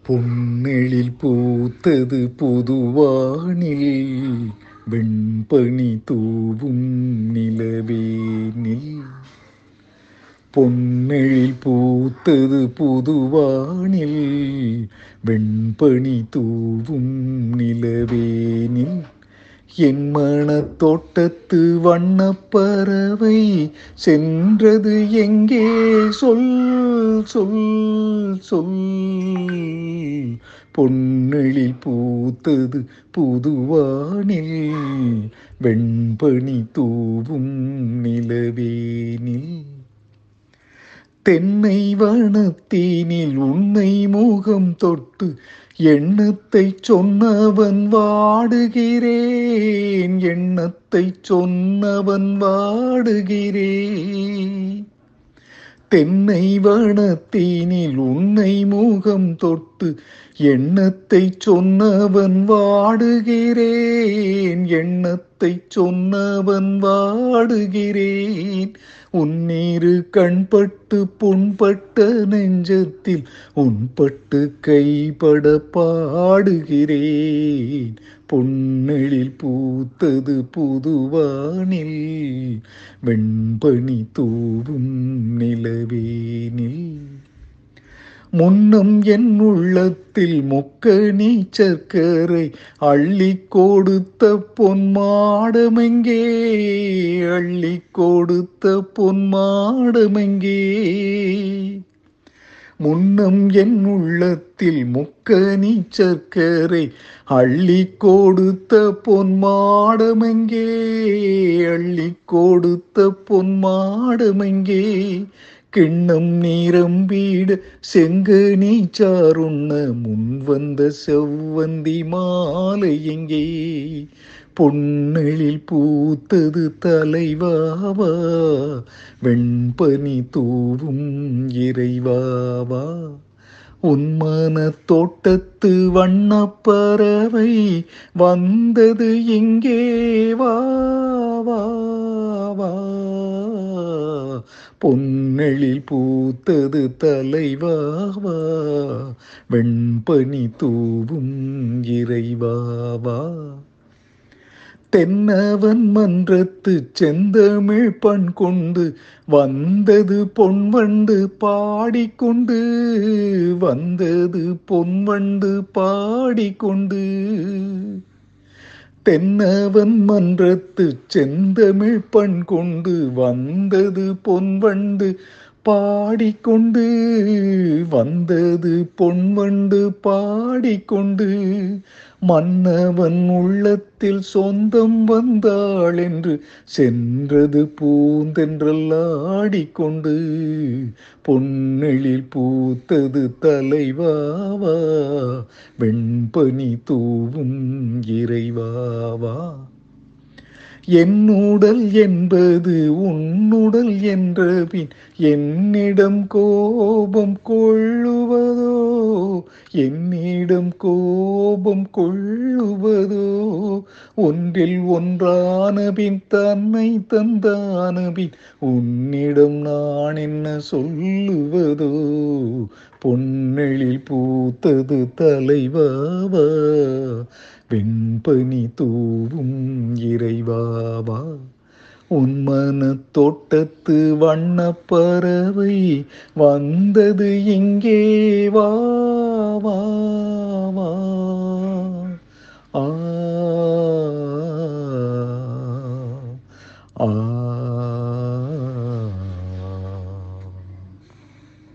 பொன்னெழில் பூத்தது புதுவானில் வெண்பனி தூவும் நிலவேனில் பொன்னெழில் பூத்தது புதுவானில் வெண்பனி தூவும் நிலவேனில் என் மனத் தோட்டத்து வண்ணப்பறவை சென்றது எங்கே சொல் சொல் சொல் பொன்னெழில் பூத்தது புதுவானில் வெண்பனி தூவும் நிலவேனில் தென்னை வனத்தீனில் உன்னை முகம் தொட்டு எண்ணத்தை சொன்னவன் வாடுகிறேன் எண்ணத்தை சொன்னவன் வாடுகிறேன் தென்னை வனத்தீனில் உன்னை முகம் தொட்டு எண்ணத்தை சொன்னவன் வாடுகிறேன் எண்ணத்தை சொன்னவன் வாடுகிறேன் உன்னீரு கண்பட்டு புண்பட்ட நெஞ்சத்தில் உன்பட்டு கைப்பட பாடுகிறேன் பொன்னெழில் பூத்தது புதுவானில் வெண்பனி தூவும் நிலவேனில் முன்னம் என் உள்ளத்தில் முக்க நீச்சற்கரை அள்ளி கொடுத்த பொன்மாடமெங்கே அள்ளி கொடுத்த பொன்மாடமெங்கே முன்னம் என் உள்ளத்தில் முக்க நீச்சற்கரை அள்ளி கொடுத்த பொன்மாடமெங்கே அள்ளி கொடுத்த பொன்மாடமெங்கே கிண்ணம் நீரம் வீடு செங்க நீச்சாருண்ண முன் வந்த செவ்வந்தி மாலை எங்கே பொன்னெழில் பூத்தது தலைவாவா வெண்பனி தூவும் இறைவாவா உன்மன தோட்டத்து வண்ணப்பறவை வந்தது இங்கே வா வா வா பொன்னெழில் பூத்தது தலைவாவா வெண்பனி தூவும் இறைவாவா தென்னவன் மன்றத்து செந்தமிழ் பண் கொண்டு வந்தது பொன்வண்டு பாடிக்கொண்டு வந்தது பொன்வண்டு பாடிக்கொண்டு தென்னவன் மன்றத்து செந்தமிழ் பண் கொண்டு வந்தது பொன்வண்டு பாடிக்கொண்டு வந்தது பொன்வண்டு பாடிக்கொண்டு மன்னவன் உள்ளத்தில் சொந்தம் வந்தாள் என்று சென்றது பூந்தென்றல் ஆடிக்கொண்டு பொன்னெழில் பூத்தது தலைவாவா வெண்பனி தூவும் இறைவாவா என்னுடல் என்பது உன்னுடல் என்ற பின் என்னிடம் கோபம் கொள்ளுவதோ என்னிடம் கோபம் கொள்ளுவதோ ஒன்றில் ஒன்றான பின் தன்னை தந்தான பின் உன்னிடம் நான் என்ன சொல்லுவதோ பொன்னெழில் பூத்தது தலைவாவா வெண்பனி தூவும் இறைவாவா உன்மன தோட்டத்து வண்ணப்பறவை வந்தது இங்கே வா